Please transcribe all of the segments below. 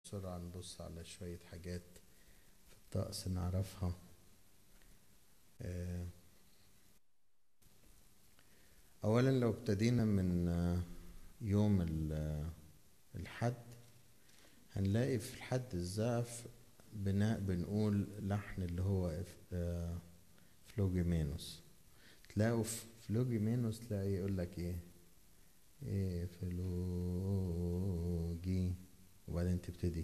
بسرعة نبص على شوية حاجات في الطقس نعرفها آه، أولا لو ابتدينا من آه، يوم ال- آه، الحد هنلاقي في الحد الزعف بناء بنقول لحن اللي هو إف- آه، فلوجيمينوس تلاقوا في فلوجيمينوس تلاقي يقول لك ايه ايه فلوجي وبعدين تبتدي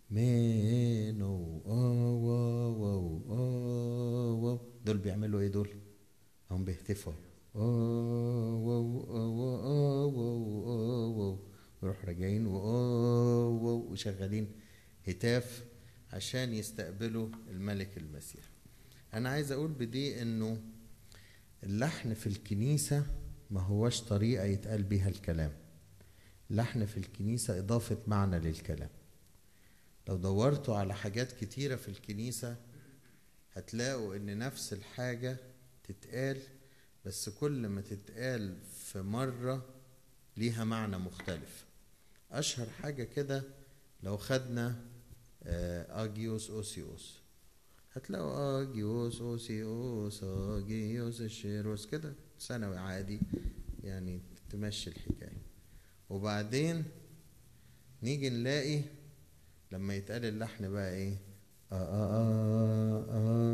مينو او او او او او دول بيعملوا ايه دول هم بيهتفوا او او او او او او ويروحوا راجعين واو واو وشغالين هتاف عشان يستقبلوا الملك المسيح انا عايز اقول بدي انه اللحن في الكنيسة ما هوش طريقة يتقال بيها الكلام اللحن في الكنيسة إضافة معنى للكلام لو دورتوا على حاجات كتيرة في الكنيسة هتلاقوا إن نفس الحاجة تتقال بس كل ما تتقال في مرة ليها معنى مختلف أشهر حاجة كده لو خدنا آه، أجيوس أوسيوس هتلاقوا اجيوس اوسيوس اجيوس الشيروس كده ثانوي عادي يعني تمشي الحكايه وبعدين نيجي نلاقي لما يتقال اللحن بقى ايه آه آه آه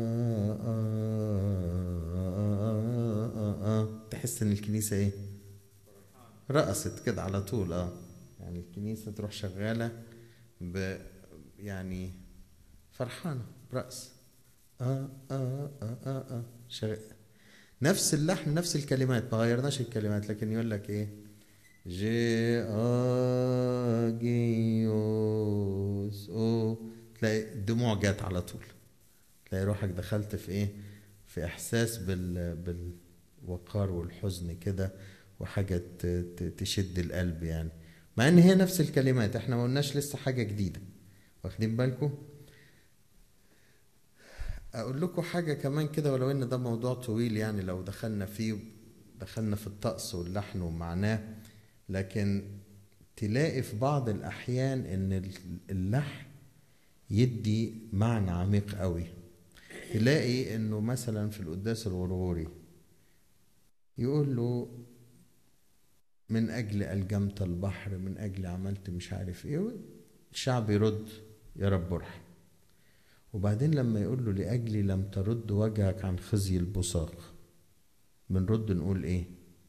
آه آه آه آه تحس ان الكنيسه ايه رقصت كده على طول اه يعني الكنيسه تروح شغاله ب يعني فرحانه برقص آه آه آه آه آه شغ... نفس اللحن نفس الكلمات ما غيرناش الكلمات لكن يقول لك ايه جي اجيوس او تلاقي الدموع جات على طول تلاقي روحك دخلت في ايه في احساس بال بالوقار والحزن كده وحاجه ت- ت- تشد القلب يعني مع ان هي نفس الكلمات احنا ما قلناش لسه حاجه جديده واخدين بالكم اقول لكم حاجه كمان كده ولو ان ده موضوع طويل يعني لو دخلنا فيه دخلنا في الطقس واللحن ومعناه لكن تلاقي في بعض الاحيان ان اللحن يدي معنى عميق قوي تلاقي انه مثلا في القداس الغرغوري يقول له من اجل الجمت البحر من اجل عملت مش عارف ايه الشعب يرد يا رب ارحم وبعدين لما يقول له لأجلي لم ترد وجهك عن خزي البصاق بنرد نقول ايه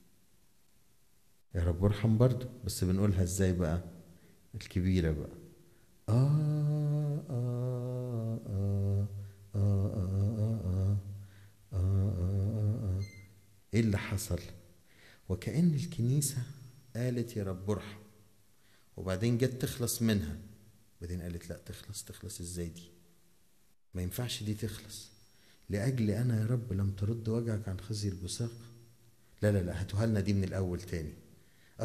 يا رب ارحم برضه بس بنقولها ازاي بقى الكبيرة بقى آه آه آه آه آه آه آه آه آه ايه اللي حصل وكأن الكنيسة قالت يا رب ارحم وبعدين جت تخلص منها بعدين قالت لا تخلص تخلص ازاي دي ما ينفعش دي تخلص لأجل أنا يا رب لم ترد وجهك عن خزي البصاق لا لا لا هاتوها لنا دي من الأول تاني آه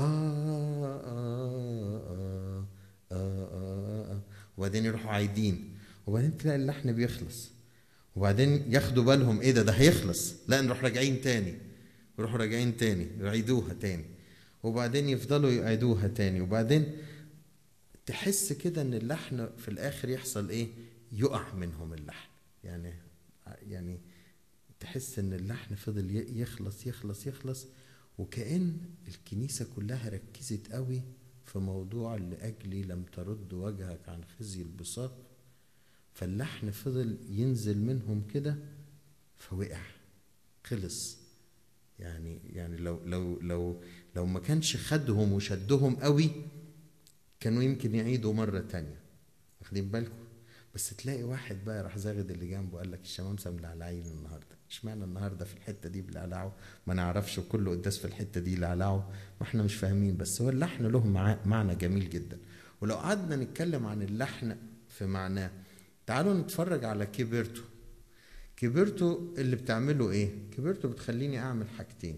آه آه آه آه آه وبعدين يروحوا عايدين وبعدين تلاقي اللحن بيخلص وبعدين ياخدوا بالهم ايه ده ده هيخلص لا نروح راجعين تاني يروحوا راجعين تاني يعيدوها تاني وبعدين يفضلوا يعيدوها تاني وبعدين تحس كده ان اللحن في الاخر يحصل ايه يقع منهم اللحن يعني يعني تحس ان اللحن فضل ي- يخلص يخلص يخلص وكأن الكنيسة كلها ركزت قوي في موضوع لأجلي لم ترد وجهك عن خزي البساط فاللحن فضل ينزل منهم كده فوقع خلص يعني يعني لو لو لو لو ما كانش خدهم وشدهم قوي كانوا يمكن يعيدوا مرة تانية واخدين بالكم بس تلاقي واحد بقى راح زاغد اللي جنبه قال لك الشمامسه ملعلعين النهارده اشمعنى النهارده في الحته دي بلعلعوا ما نعرفش كل قداس في الحته دي لعلعوا ما احنا مش فاهمين بس هو اللحن له مع- معنى جميل جدا ولو قعدنا نتكلم عن اللحن في معناه تعالوا نتفرج على كبرتو كبرتو اللي بتعمله ايه كبرتو بتخليني اعمل حاجتين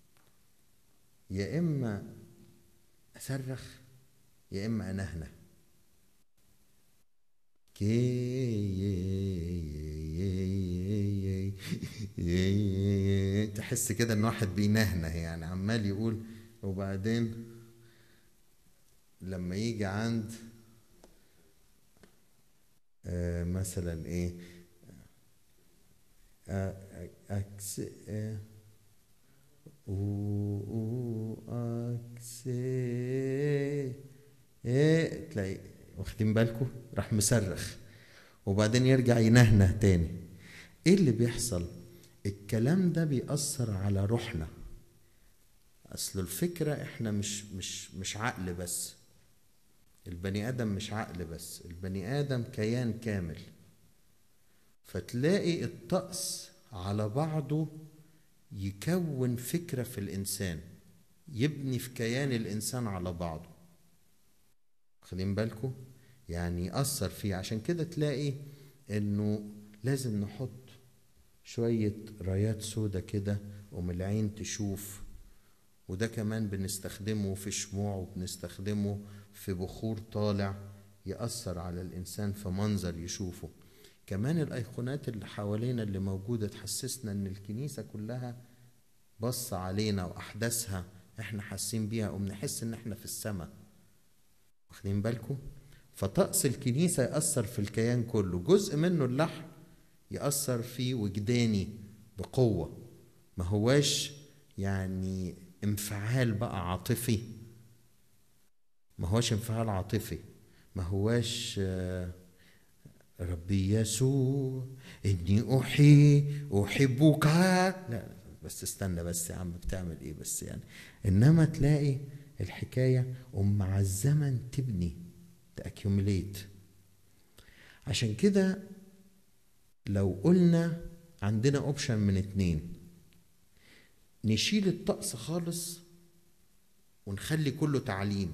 يا اما اصرخ يا اما انهنه كي تحس كده ان واحد بينهنه يعني عمال يقول وبعدين لما يجي عند مثلا ايه اكس او اكس ايه تلاقي واخدين بالكم راح مصرخ وبعدين يرجع ينهنه تاني ايه اللي بيحصل الكلام ده بيأثر على روحنا اصل الفكره احنا مش مش مش عقل بس البني ادم مش عقل بس البني ادم كيان كامل فتلاقي الطقس على بعضه يكون فكره في الانسان يبني في كيان الانسان على بعضه خدين بالكم يعني يأثر فيه عشان كده تلاقي انه لازم نحط شوية رايات سودة كده ومن العين تشوف وده كمان بنستخدمه في شموع وبنستخدمه في بخور طالع يأثر على الإنسان في منظر يشوفه كمان الأيقونات اللي حوالينا اللي موجودة تحسسنا إن الكنيسة كلها بص علينا وأحداثها إحنا حاسين بيها وبنحس إن إحنا في السماء واخدين بالكم فطقس الكنيسة يأثر في الكيان كله جزء منه اللحن يأثر في وجداني بقوة ما هواش يعني انفعال بقى عاطفي ما هواش انفعال عاطفي ما هواش ربي يسوع اني احي احبك لا بس استنى بس يا عم بتعمل ايه بس يعني انما تلاقي الحكايه ومع الزمن تبني تاكيوميليت عشان كده لو قلنا عندنا اوبشن من اتنين نشيل الطقس خالص ونخلي كله تعليم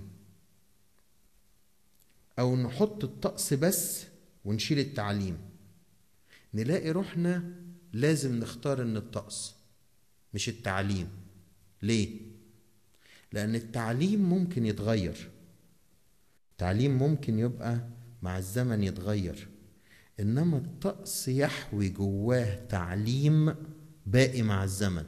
او نحط الطقس بس ونشيل التعليم نلاقي روحنا لازم نختار ان الطقس مش التعليم ليه لان التعليم ممكن يتغير التعليم ممكن يبقى مع الزمن يتغير انما الطقس يحوي جواه تعليم باقي مع الزمن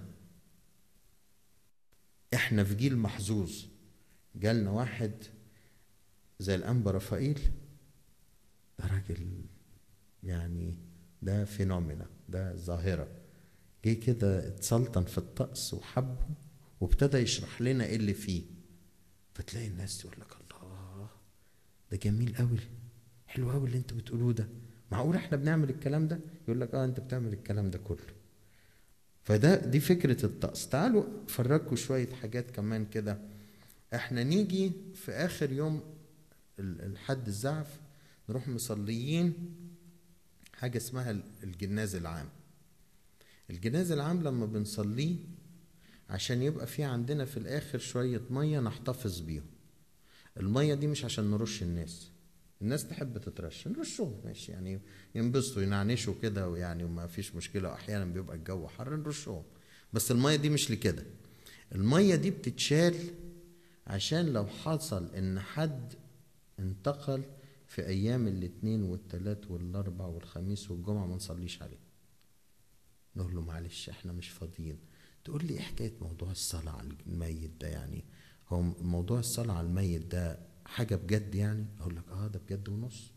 احنا في جيل محظوظ جالنا واحد زي الانبا رفائيل ده راجل يعني ده فينومينا ده ظاهرة جه كده اتسلطن في الطقس وحبه وابتدى يشرح لنا ايه اللي فيه فتلاقي الناس تقول لك الله ده جميل قوي حلو قوي اللي انتوا بتقولوه ده معقول احنا بنعمل الكلام ده يقول لك اه انت بتعمل الكلام ده كله فده دي فكرة الطقس تعالوا افرجكم شوية حاجات كمان كده احنا نيجي في اخر يوم الحد الزعف نروح مصليين حاجة اسمها الجناز العام الجناز العام لما بنصليه عشان يبقى في عندنا في الاخر شوية مية نحتفظ بيهم المية دي مش عشان نرش الناس الناس تحب تترش نرشهم ماشي يعني ينبسطوا ينعنشوا كده ويعني وما فيش مشكله احيانا بيبقى الجو حر نرشهم بس الميه دي مش لكده الميه دي بتتشال عشان لو حصل ان حد انتقل في ايام الاثنين والثلاث والاربع والخميس والجمعه ما نصليش عليه نقول له معلش احنا مش فاضيين تقول لي ايه حكايه موضوع الصلاه على الميت ده يعني هو موضوع الصلاه على الميت ده حاجة بجد يعني أقول لك آه ده بجد ونص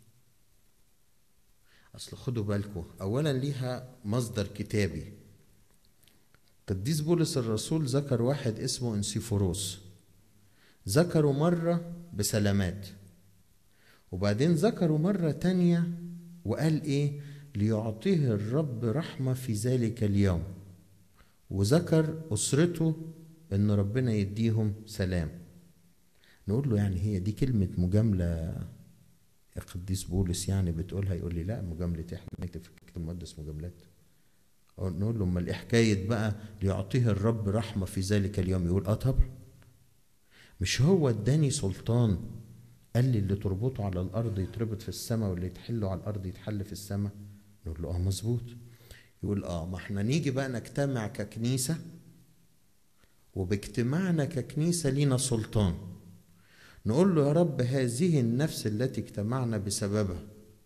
أصل خدوا بالكم أولا ليها مصدر كتابي قديس بولس الرسول ذكر واحد اسمه انسيفوروس ذكره مرة بسلامات وبعدين ذكره مرة تانية وقال إيه ليعطيه الرب رحمة في ذلك اليوم وذكر أسرته إن ربنا يديهم سلام نقول له يعني هي دي كلمة مجاملة يا قديس بولس يعني بتقولها يقول لي لا مجاملة احنا نكتب في الكتاب المقدس مجاملات نقول له امال ايه حكاية بقى ليعطيه الرب رحمة في ذلك اليوم يقول اه طبعا مش هو اداني سلطان قال لي اللي تربطه على الارض يتربط في السماء واللي يتحله على الارض يتحل في السماء نقول له اه مظبوط يقول اه ما احنا نيجي بقى نجتمع ككنيسة وباجتماعنا ككنيسة لينا سلطان نقول له يا رب هذه النفس التي اجتمعنا بسببها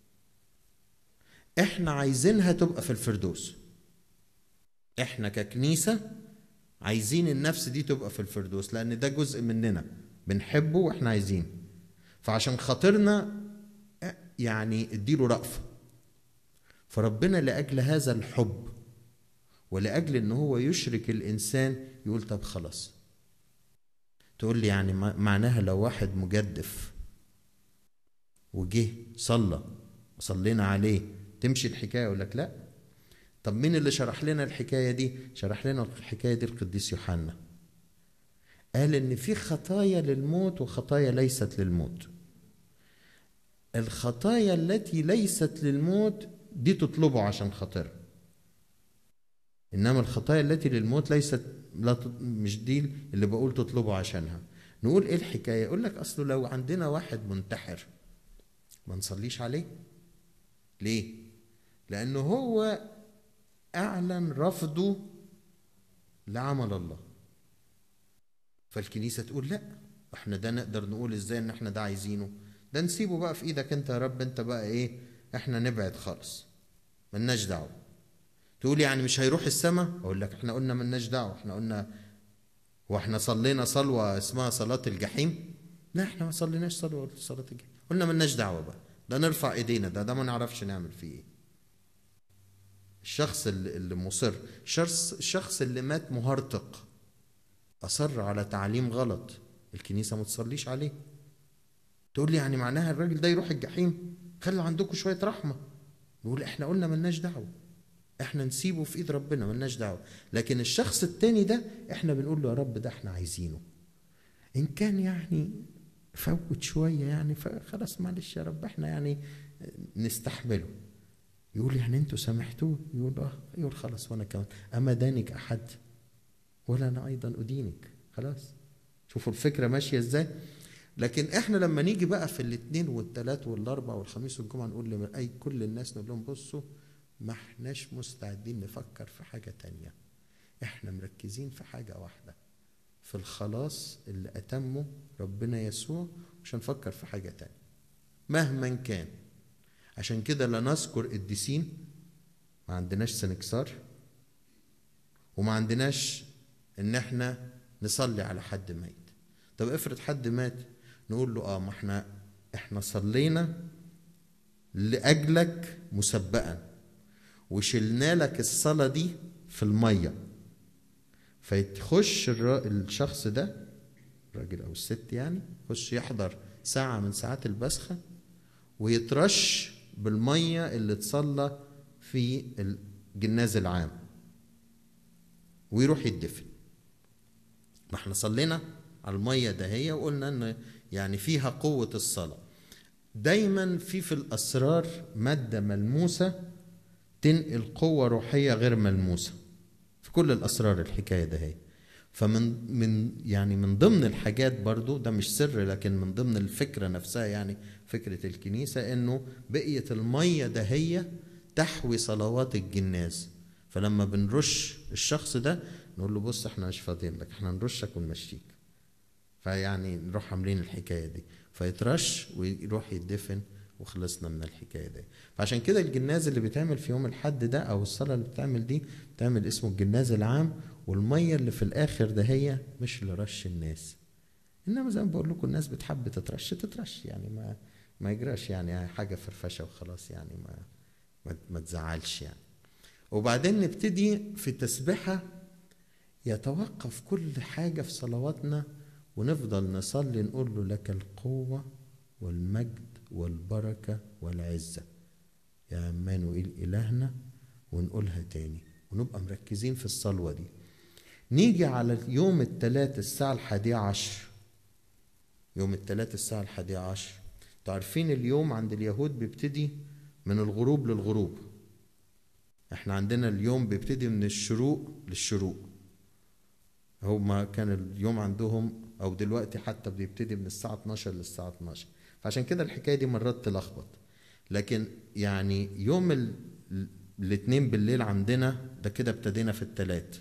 احنا عايزينها تبقى في الفردوس احنا ككنيسة عايزين النفس دي تبقى في الفردوس لان ده جزء مننا بنحبه واحنا عايزين فعشان خاطرنا يعني اديله رأفة فربنا لاجل هذا الحب ولاجل ان هو يشرك الانسان يقول طب خلاص تقول لي يعني معناها لو واحد مجدف وجه صلى وصلينا عليه تمشي الحكايه يقول لك لا طب مين اللي شرح لنا الحكايه دي شرح لنا الحكايه دي القديس يوحنا قال ان في خطايا للموت وخطايا ليست للموت الخطايا التي ليست للموت دي تطلبه عشان خاطرها انما الخطايا التي للموت ليست لا مش دي اللي بقول تطلبه عشانها نقول ايه الحكايه يقول لك اصله لو عندنا واحد منتحر ما نصليش عليه ليه لانه هو اعلن رفضه لعمل الله فالكنيسه تقول لا احنا ده نقدر نقول ازاي ان احنا ده عايزينه ده نسيبه بقى في ايدك انت يا رب انت بقى ايه احنا نبعد خالص ملناش دعوه تقول يعني مش هيروح السماء اقول لك احنا قلنا ملناش دعوه احنا قلنا واحنا صلينا صلوه اسمها صلاه الجحيم لا احنا ما صليناش صلوه صلاه الجحيم قلنا ملناش دعوه بقى ده نرفع ايدينا ده ده ما نعرفش نعمل فيه ايه الشخص اللي مصر الشخص الشخص اللي مات مهرطق اصر على تعليم غلط الكنيسه ما تصليش عليه تقول لي يعني معناها الراجل ده يروح الجحيم خلوا عندكم شويه رحمه نقول احنا قلنا ملناش دعوه احنا نسيبه في ايد ربنا ملناش دعوه لكن الشخص التاني ده احنا بنقول له يا رب ده احنا عايزينه ان كان يعني فوت شويه يعني فخلاص معلش يا رب احنا يعني نستحمله يقول يعني انتوا سامحتوه يقول اه يقول خلاص وانا كمان اما دانك احد ولا انا ايضا ادينك خلاص شوفوا الفكره ماشيه ازاي لكن احنا لما نيجي بقى في الاثنين والثلاث والاربع والخميس والجمعه نقول اي كل الناس نقول لهم بصوا ما احناش مستعدين نفكر في حاجه تانية احنا مركزين في حاجه واحده في الخلاص اللي اتمه ربنا يسوع مش هنفكر في حاجه تانية مهما كان عشان كده لا نذكر قديسين ما عندناش سنكسار وما عندناش ان احنا نصلي على حد ميت طب افرض حد مات نقول له اه ما احنا احنا صلينا لاجلك مسبقا وشلنا لك الصلاه دي في الميه فيتخش الشخص ده الراجل او الست يعني يخش يحضر ساعه من ساعات البسخه ويترش بالميه اللي اتصلى في الجناز العام ويروح يدفن ما احنا صلينا على الميه دهية وقلنا ان يعني فيها قوة الصلاة دايما في في الأسرار مادة ملموسة تنقل قوة روحية غير ملموسة في كل الأسرار الحكاية دهية فمن من يعني من ضمن الحاجات برضو ده مش سر لكن من ضمن الفكرة نفسها يعني فكرة الكنيسة انه بقية المية دهية تحوي صلوات الجناز فلما بنرش الشخص ده نقول له بص احنا مش فاضيين لك احنا نرشك ونمشيك فيعني نروح عاملين الحكايه دي فيترش ويروح يدفن وخلصنا من الحكايه دي فعشان كده الجناز اللي بيتعمل في يوم الحد ده او الصلاه اللي بتعمل دي بتعمل اسمه الجناز العام والميه اللي في الاخر ده هي مش لرش الناس انما زي ما بقول لكم الناس بتحب تترش تترش يعني ما ما يجراش يعني حاجه فرفشه وخلاص يعني ما ما, ما تزعلش يعني وبعدين نبتدي في تسبحه يتوقف كل حاجه في صلواتنا ونفضل نصلي نقول له لك القوة والمجد والبركة والعزة يا عمانوئيل إلهنا ونقولها تاني ونبقى مركزين في الصلوة دي نيجي على يوم الثلاث الساعة الحادية عشر يوم الثلاث الساعة الحادية عشر تعرفين اليوم عند اليهود بيبتدي من الغروب للغروب احنا عندنا اليوم بيبتدي من الشروق للشروق هما كان اليوم عندهم او دلوقتي حتى بيبتدي من الساعه 12 للساعه 12 فعشان كده الحكايه دي مرات تلخبط لكن يعني يوم ال... الاثنين بالليل عندنا ده كده ابتدينا في الثلاث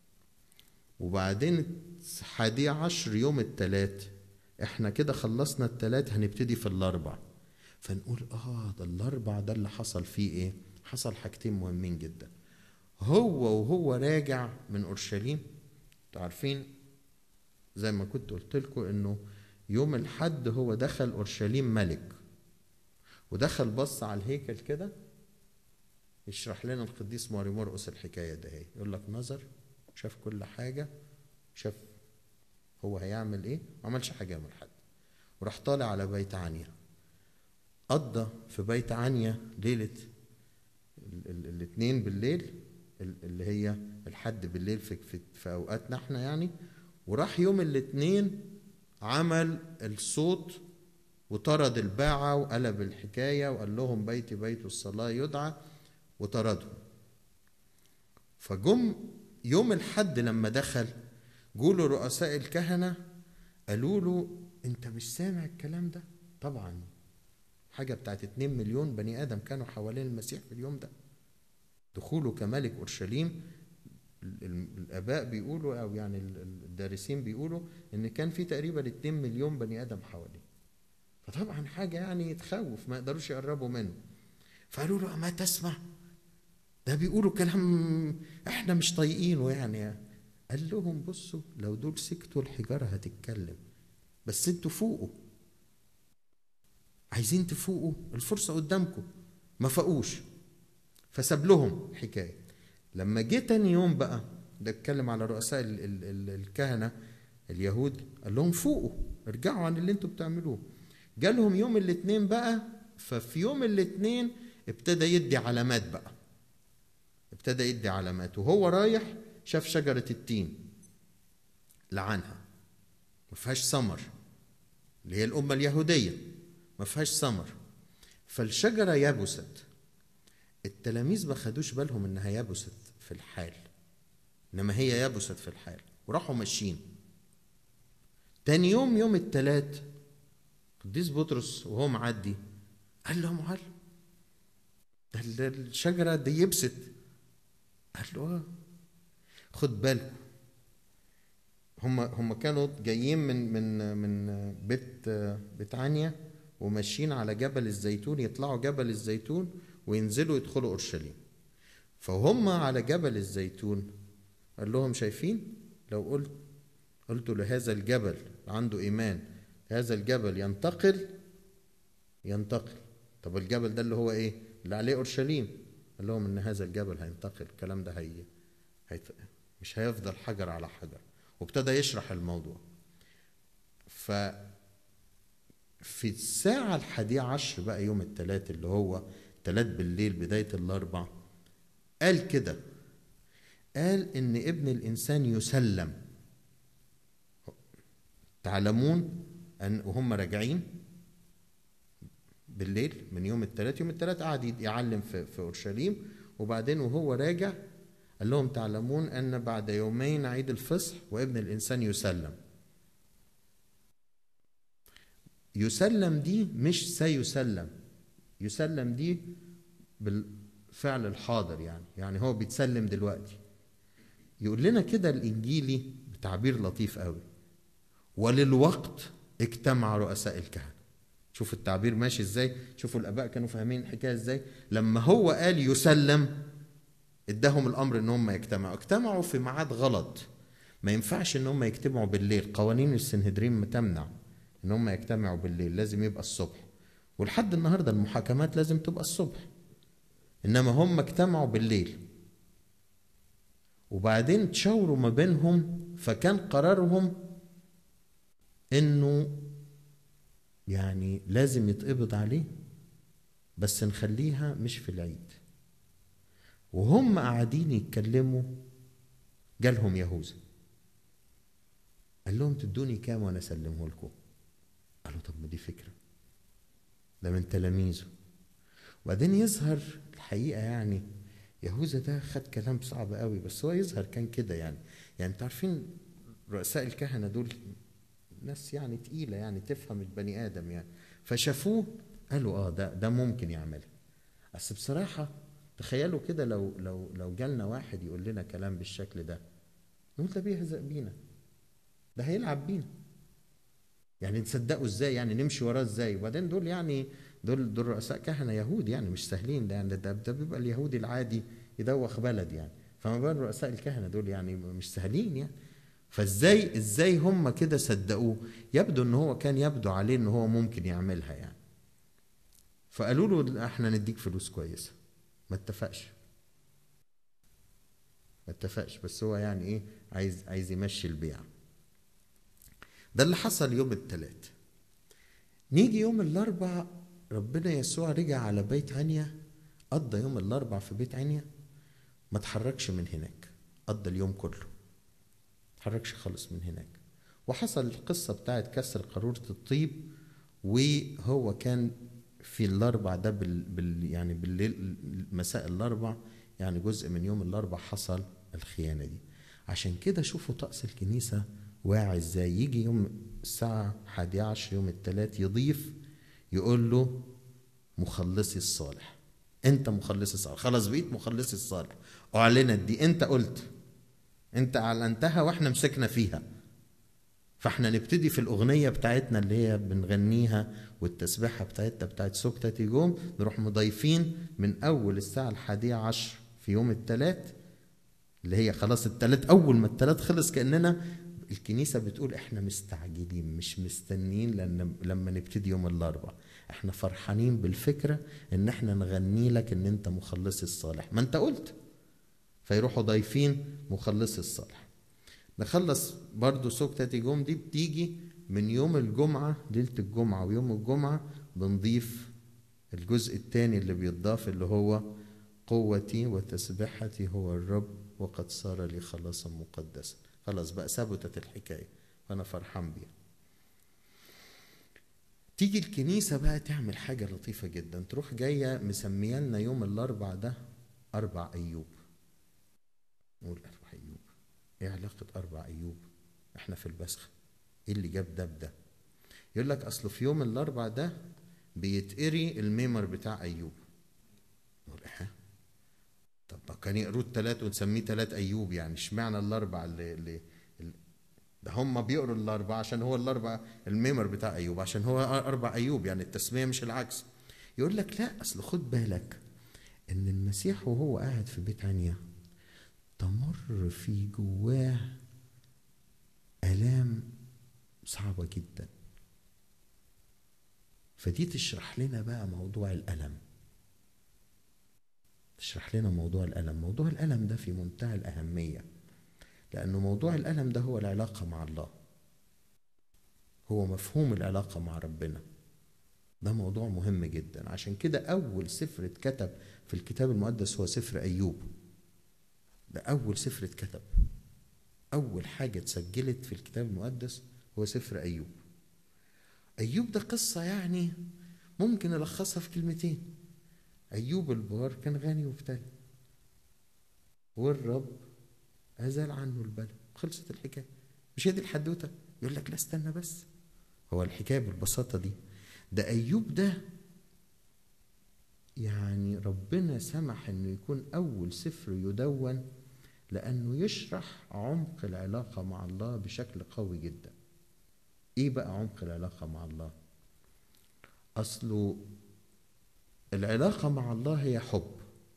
وبعدين حادي عشر يوم الثلاث احنا كده خلصنا الثلاث هنبتدي في الاربع فنقول اه ده الاربع ده اللي حصل فيه ايه حصل حاجتين مهمين جدا هو وهو راجع من اورشليم عارفين زي ما كنت قلت لكم انه يوم الحد هو دخل اورشليم ملك ودخل بص على الهيكل كده يشرح لنا القديس ماري مرقس الحكايه ده هي يقول لك نظر شاف كل حاجه شاف هو هيعمل ايه ما عملش حاجه يوم الحد وراح طالع على بيت عنيا قضى في بيت عنيا ليله الاثنين بالليل اللي هي الحد بالليل في, في, في اوقاتنا احنا يعني وراح يوم الاثنين عمل الصوت وطرد الباعة وقلب الحكاية وقال لهم بيتي بيت الصلاة يدعى وطردهم فجم يوم الحد لما دخل جوله رؤساء الكهنة قالوا له انت مش سامع الكلام ده طبعا حاجة بتاعت 2 مليون بني آدم كانوا حوالين المسيح في اليوم ده دخوله كملك أورشليم الآباء بيقولوا أو يعني الدارسين بيقولوا إن كان في تقريبا 2 مليون بني آدم حواليه فطبعا حاجة يعني تخوف ما يقدروش يقربوا منه فقالوا له ما تسمع ده بيقولوا كلام احنا مش طايقينه يعني قال لهم بصوا لو دول سكتوا الحجارة هتتكلم بس انتوا فوقوا عايزين تفوقوا الفرصة قدامكم ما فاقوش فساب لهم حكاية لما جه تاني يوم بقى ده اتكلم على رؤساء ال ال ال الكهنة اليهود قال لهم فوقوا ارجعوا عن اللي انتوا بتعملوه جالهم يوم الاثنين بقى ففي يوم الاثنين ابتدى يدي علامات بقى ابتدى يدي علامات وهو رايح شاف شجرة التين لعنها ما فيهاش ثمر اللي هي الأمة اليهودية ما فيهاش ثمر فالشجرة يبست التلاميذ ما خدوش بالهم انها يبست في الحال انما هي يبست في الحال وراحوا ماشيين تاني يوم يوم التلات قديس بطرس وهو معدي قال له يا معلم ده الشجره دي يبست قال له اه خد بالكم هم هم كانوا جايين من من من بيت بيت عنيا وماشيين على جبل الزيتون يطلعوا جبل الزيتون وينزلوا يدخلوا اورشليم فهم على جبل الزيتون قال لهم شايفين لو قلت قلت لهذا الجبل عنده ايمان هذا الجبل ينتقل ينتقل طب الجبل ده اللي هو ايه اللي عليه اورشليم قال لهم ان هذا الجبل هينتقل الكلام ده هي, هي مش هيفضل حجر على حجر وابتدى يشرح الموضوع ف في الساعة الحادية عشر بقى يوم الثلاث اللي هو تلات بالليل بداية الأربع قال كده قال إن ابن الإنسان يسلم تعلمون أن وهم راجعين بالليل من يوم الثلاث يوم الثلاث قعد يعلم في, في أورشليم وبعدين وهو راجع قال لهم تعلمون أن بعد يومين عيد الفصح وابن الإنسان يسلم يسلم دي مش سيسلم يسلم دي بالفعل الحاضر يعني يعني هو بيتسلم دلوقتي يقول لنا كده الإنجيلي بتعبير لطيف قوي وللوقت اجتمع رؤساء الكهنة شوفوا التعبير ماشي ازاي شوفوا الاباء كانوا فاهمين الحكايه ازاي لما هو قال يسلم اداهم الامر ان هم يجتمعوا اجتمعوا في ميعاد غلط ما ينفعش ان هم يجتمعوا بالليل قوانين السنهدرين ما تمنع ان هم يجتمعوا بالليل لازم يبقى الصبح ولحد النهارده المحاكمات لازم تبقى الصبح انما هم اجتمعوا بالليل وبعدين تشاوروا ما بينهم فكان قرارهم انه يعني لازم يتقبض عليه بس نخليها مش في العيد وهم قاعدين يتكلموا جالهم يهوذا قال لهم تدوني كام وانا اسلمه لكم قالوا طب ما دي فكره ده من تلاميذه وبعدين يظهر الحقيقه يعني يهوذا ده خد كلام صعب قوي بس هو يظهر كان كده يعني يعني انتوا عارفين رؤساء الكهنه دول ناس يعني تقيلة يعني تفهم البني آدم يعني فشافوه قالوا اه ده ده ممكن يعملها بس بصراحة تخيلوا كده لو لو لو جالنا واحد يقول لنا كلام بالشكل ده نقول ده بيهزق بينا ده هيلعب بينا يعني نصدقه ازاي يعني نمشي وراه ازاي وبعدين دول يعني دول دول رؤساء كهنه يهود يعني مش سهلين ده يعني ده, ده بيبقى اليهودي العادي يدوخ بلد يعني فما بال رؤساء الكهنه دول يعني مش سهلين يعني فازاي ازاي هم كده صدقوه يبدو ان هو كان يبدو عليه ان هو ممكن يعملها يعني فقالوا له احنا نديك فلوس كويسه ما اتفقش ما اتفقش بس هو يعني ايه عايز عايز يمشي البيع ده اللي حصل يوم الثلاث نيجي يوم الاربع ربنا يسوع رجع على بيت عنيا قضى يوم الاربع في بيت عنيا ما تحركش من هناك قضى اليوم كله ما تحركش خالص من هناك وحصل القصة بتاعت كسر قارورة الطيب وهو كان في الاربع ده بال, بال يعني بالليل مساء الاربع يعني جزء من يوم الاربع حصل الخيانة دي عشان كده شوفوا طقس الكنيسة واعي ازاي يجي يوم الساعة 11 يوم الثلاث يضيف يقول له مخلصي الصالح انت مخلصي الصالح خلاص بقيت مخلصي الصالح اعلنت دي انت قلت انت اعلنتها واحنا مسكنا فيها فاحنا نبتدي في الاغنيه بتاعتنا اللي هي بنغنيها والتسبيحه بتاعتنا بتاعت سكتة يوم نروح مضيفين من اول الساعه الحادية عشر في يوم الثلاث اللي هي خلاص الثلاث اول ما الثلاث خلص كاننا الكنيسة بتقول احنا مستعجلين مش مستنين لأن لما نبتدي يوم الأربع احنا فرحانين بالفكرة ان احنا نغني لك ان انت مخلصي الصالح ما انت قلت فيروحوا ضايفين مخلصي الصالح نخلص برضو سكتة جوم دي بتيجي من يوم الجمعة ليلة الجمعة ويوم الجمعة بنضيف الجزء الثاني اللي بيتضاف اللي هو قوتي وتسبحتي هو الرب وقد صار لي خلاصا مقدسا خلاص بقى ثبتت الحكاية وأنا فرحان بيها تيجي الكنيسة بقى تعمل حاجة لطيفة جدا تروح جاية مسمية لنا يوم الأربع ده أربع أيوب نقول أربع أيوب إيه علاقة أربع أيوب إحنا في البسخ إيه اللي جاب ده بده يقول لك أصله في يوم الأربع ده بيتقري الميمر بتاع أيوب نقول إيه طب ما كان يقروا التلات ونسميه تلات أيوب يعني اشمعنى الأربع اللي, اللي ده هم بيقروا الأربع عشان هو الأربع الميمر بتاع أيوب عشان هو أربع أيوب يعني التسمية مش العكس يقول لك لا أصل خد بالك إن المسيح وهو قاعد في بيت عنيا تمر في جواه آلام صعبة جدا فدي تشرح لنا بقى موضوع الألم تشرح لنا موضوع الألم موضوع الألم ده في منتهى الأهمية لأنه موضوع الألم ده هو العلاقة مع الله هو مفهوم العلاقة مع ربنا ده موضوع مهم جدا عشان كده أول سفر اتكتب في الكتاب المقدس هو سفر أيوب ده أول سفر اتكتب أول حاجة اتسجلت في الكتاب المقدس هو سفر أيوب أيوب ده قصة يعني ممكن ألخصها في كلمتين أيوب البار كان غني وابتلى والرب أزال عنه البلاء خلصت الحكاية مش هي دي الحدوتة يقول لك لا استنى بس هو الحكاية بالبساطة دي ده أيوب ده يعني ربنا سمح انه يكون اول سفر يدون لانه يشرح عمق العلاقه مع الله بشكل قوي جدا ايه بقى عمق العلاقه مع الله اصله العلاقه مع الله هي حب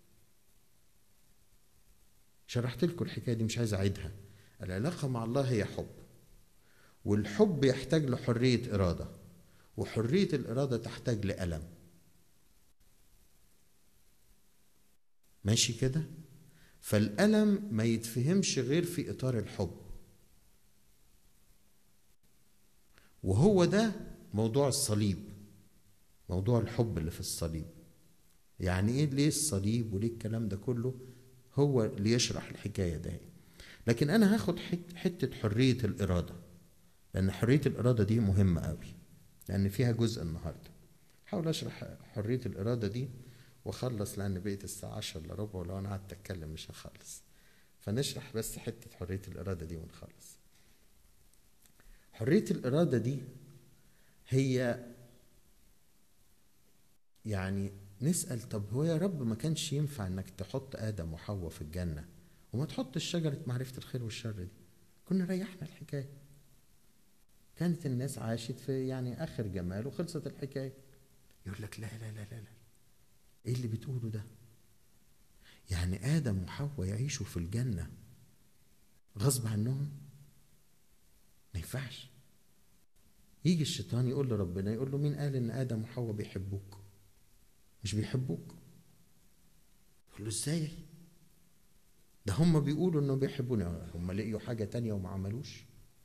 شرحت لكم الحكايه دي مش عايز اعيدها العلاقه مع الله هي حب والحب يحتاج لحريه اراده وحريه الاراده تحتاج لالم ماشي كده فالألم ما يتفهمش غير في إطار الحب وهو ده موضوع الصليب موضوع الحب اللي في الصليب يعني ايه ليه الصليب وليه الكلام ده كله هو اللي يشرح الحكايه ده لكن انا هاخد حته حريه الاراده لان حريه الاراده دي مهمه قوي لان فيها جزء النهارده حاول اشرح حريه الاراده دي واخلص لان بقيت الساعه 10 الا ربع ولو انا قعدت اتكلم مش هخلص فنشرح بس حته حريه الاراده دي ونخلص حريه الاراده دي هي يعني نسال طب هو يا رب ما كانش ينفع انك تحط ادم وحواء في الجنه وما تحطش شجره معرفه الخير والشر دي كنا ريحنا الحكايه كانت الناس عاشت في يعني اخر جمال وخلصت الحكايه يقول لك لا لا لا لا, لا. ايه اللي بتقوله ده يعني ادم وحواء يعيشوا في الجنه غصب عنهم ما ينفعش يجي الشيطان يقول لربنا يقول له مين قال ان ادم وحواء بيحبوك مش بيحبوك يقول له ازاي ده هم بيقولوا انه بيحبوني هم لقيوا حاجة تانية وما عملوش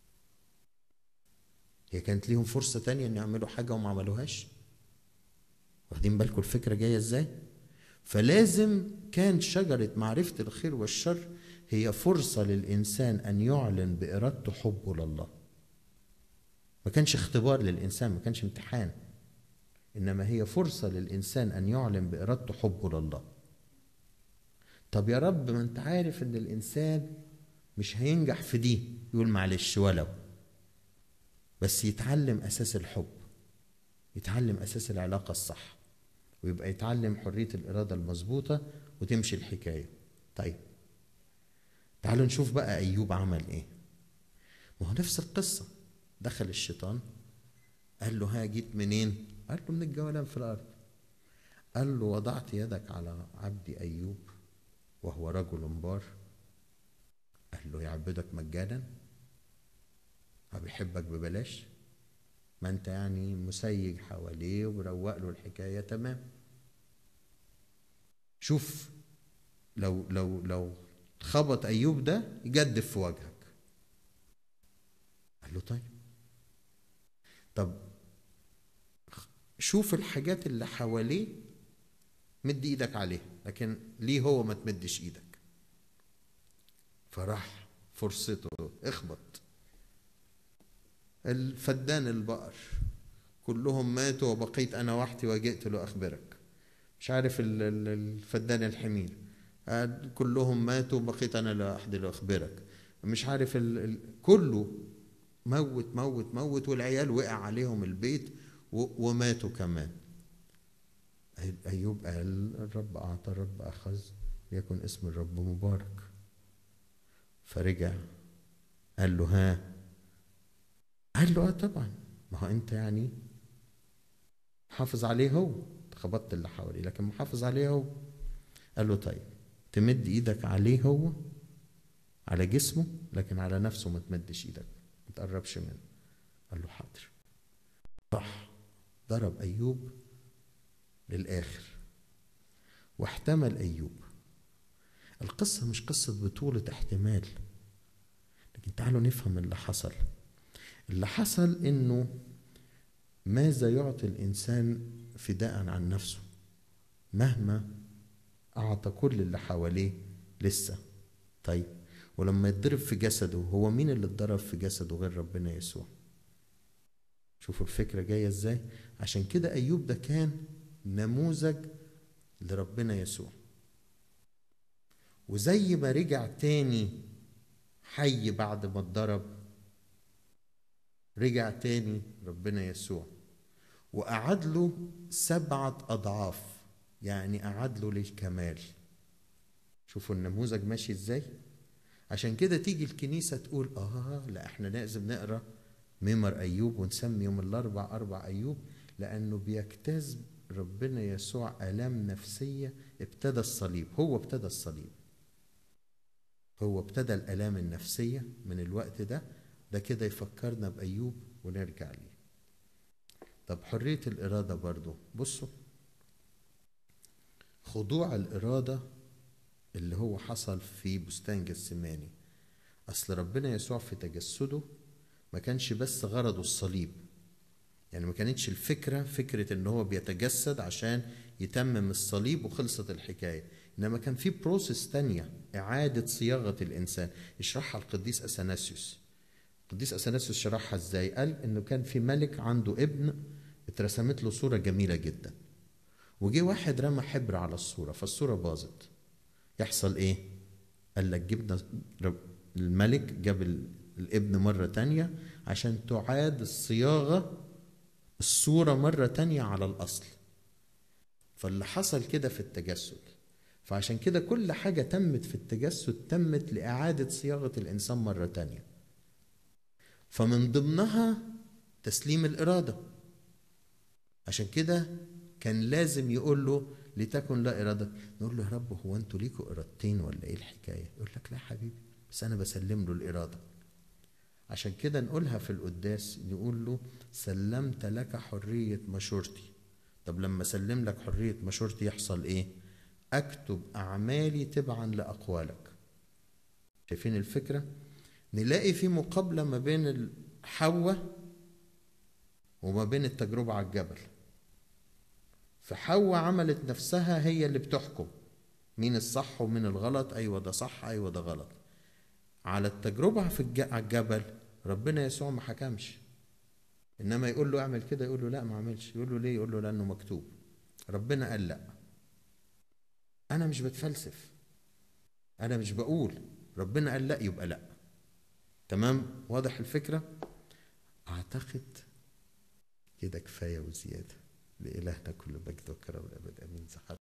هي كانت ليهم فرصة تانية ان يعملوا حاجة وما عملوهاش واخدين بالكم الفكرة جاية ازاي فلازم كان شجرة معرفة الخير والشر هي فرصة للإنسان أن يعلن بإرادته حبه لله ما كانش اختبار للإنسان ما كانش امتحان إنما هي فرصة للإنسان أن يعلن بإرادته حبه لله طب يا رب ما أنت عارف إن الإنسان مش هينجح في دي يقول معلش ولو بس يتعلم أساس الحب يتعلم أساس العلاقة الصح ويبقى يتعلم حرية الإرادة المظبوطة وتمشي الحكاية طيب تعالوا نشوف بقى أيوب عمل إيه ما هو نفس القصة دخل الشيطان قال له ها جيت منين قال له من الجولان في الأرض قال له وضعت يدك على عبدي أيوب وهو رجل بار قال له يعبدك مجانا بيحبك ببلاش ما انت يعني مسيج حواليه ومروق له الحكايه تمام شوف لو لو لو خبط ايوب ده يجدف في وجهك قال له طيب طب شوف الحاجات اللي حواليه مد ايدك عليها لكن ليه هو ما تمدش ايدك فراح فرصته اخبط الفدان البقر كلهم ماتوا وبقيت انا وحدي وجئت لاخبرك مش عارف الفدان الحمير كلهم ماتوا وبقيت انا لوحدي لاخبرك مش عارف ال... ال... كله موت موت موت والعيال وقع عليهم البيت و... وماتوا كمان ايوب قال الرب اعطى الرب اخذ ليكن اسم الرب مبارك فرجع قال له ها قال له اه طبعا ما هو انت يعني حافظ عليه هو خبطت اللي حواليه لكن محافظ عليه هو قال له طيب تمد ايدك عليه هو على جسمه لكن على نفسه ما تمدش ايدك ما تقربش منه قال له حاضر صح ضرب ايوب للاخر واحتمل ايوب القصه مش قصه بطوله احتمال لكن تعالوا نفهم اللي حصل اللي حصل انه ماذا يعطي الانسان فداء عن نفسه مهما اعطى كل اللي حواليه لسه طيب ولما يتضرب في جسده هو مين اللي اتضرب في جسده غير ربنا يسوع شوفوا الفكره جايه ازاي عشان كده ايوب ده كان نموذج لربنا يسوع وزي ما رجع تاني حي بعد ما اتضرب رجع تاني ربنا يسوع وأعد له سبعة أضعاف يعني أعد له للكمال شوفوا النموذج ماشي ازاي عشان كده تيجي الكنيسة تقول آه لا احنا لازم نقرأ ميمر أيوب ونسمي يوم الأربع أربع أيوب لأنه بيجتاز ربنا يسوع آلام نفسية ابتدى الصليب هو ابتدى الصليب هو ابتدى الآلام النفسية من الوقت ده ده كده يفكرنا بأيوب ونرجع ليه طب حرية الإرادة برضو بصوا خضوع الإرادة اللي هو حصل في بستان جسماني أصل ربنا يسوع في تجسده ما كانش بس غرضه الصليب يعني ما كانتش الفكرة فكرة إن هو بيتجسد عشان يتمم الصليب وخلصت الحكاية إنما كان في بروسيس تانية إعادة صياغة الإنسان يشرحها القديس أثناسيوس القديس اثناسيوس شرحها ازاي قال انه كان في ملك عنده ابن اترسمت له صوره جميله جدا وجه واحد رمى حبر على الصوره فالصوره باظت يحصل ايه قال لك جبنا الملك جاب الابن مرة تانية عشان تعاد الصياغة الصورة مرة تانية على الأصل فاللي حصل كده في التجسد فعشان كده كل حاجة تمت في التجسد تمت لإعادة صياغة الإنسان مرة تانية فمن ضمنها تسليم الإرادة عشان كده كان لازم يقول له لتكن لا إرادة نقول له يا رب هو أنتوا ليكوا إرادتين ولا إيه الحكاية يقول لك لا حبيبي بس أنا بسلم له الإرادة عشان كده نقولها في القداس نقول له سلمت لك حرية مشورتي طب لما سلم لك حرية مشورتي يحصل إيه أكتب أعمالي تبعا لأقوالك شايفين الفكرة نلاقي في مقابلة ما بين حواء وما بين التجربة على الجبل فحواء عملت نفسها هي اللي بتحكم مين الصح ومين الغلط ايوه ده صح ايوه ده غلط على التجربة في الج- على الجبل ربنا يسوع ما حكمش انما يقول له اعمل كده يقول له لا ما اعملش يقول له ليه يقول له لانه مكتوب ربنا قال لا انا مش بتفلسف انا مش بقول ربنا قال لا يبقى لا تمام واضح الفكره اعتقد كده كفايه وزياده لالهنا كل مجد وكرم الابد امين زحل